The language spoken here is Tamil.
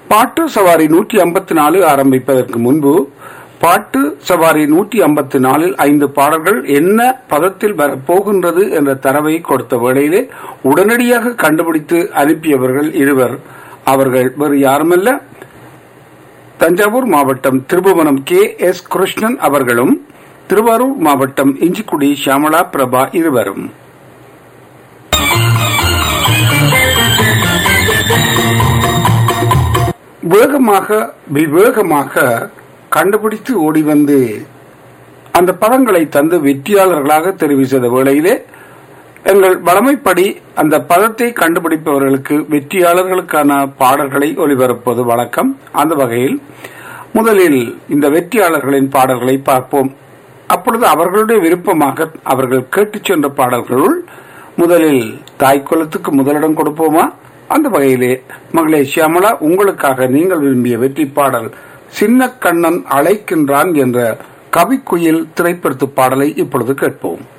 பாட்டு சவாரி நூற்றி ஐம்பத்தி நாலு ஆரம்பிப்பதற்கு முன்பு பாட்டு சவாரி நூற்றி ஐம்பத்தி நாலில் ஐந்து பாடல்கள் என்ன பதத்தில் வரப்போகின்றது என்ற தரவை கொடுத்த வேளையிலே உடனடியாக கண்டுபிடித்து அனுப்பியவர்கள் இருவர் அவர்கள் வேறு யாருமல்ல தஞ்சாவூர் மாவட்டம் திருபுவனம் கே எஸ் கிருஷ்ணன் அவர்களும் திருவாரூர் மாவட்டம் இஞ்சிக்குடி ஷியாமலா பிரபா இருவரும் வேகமாக விவேகமாக கண்டுபிடித்து ஓடி வந்து அந்த பதங்களை தந்து வெற்றியாளர்களாக தெரிவு செய்த வேளையிலே எங்கள் வளமைப்படி அந்த பதத்தை கண்டுபிடிப்பவர்களுக்கு வெற்றியாளர்களுக்கான பாடல்களை ஒளிபரப்பது வழக்கம் அந்த வகையில் முதலில் இந்த வெற்றியாளர்களின் பாடல்களை பார்ப்போம் அப்பொழுது அவர்களுடைய விருப்பமாக அவர்கள் கேட்டுச் சென்ற பாடல்களுள் முதலில் தாய்க்குலத்துக்கு முதலிடம் கொடுப்போமா அந்த வகையிலே மகளே ஷியாமலா உங்களுக்காக நீங்கள் விரும்பிய வெற்றி பாடல் சின்ன கண்ணன் அழைக்கின்றான் என்ற கவிக்குயில் திரைப்படத்து பாடலை இப்பொழுது கேட்போம்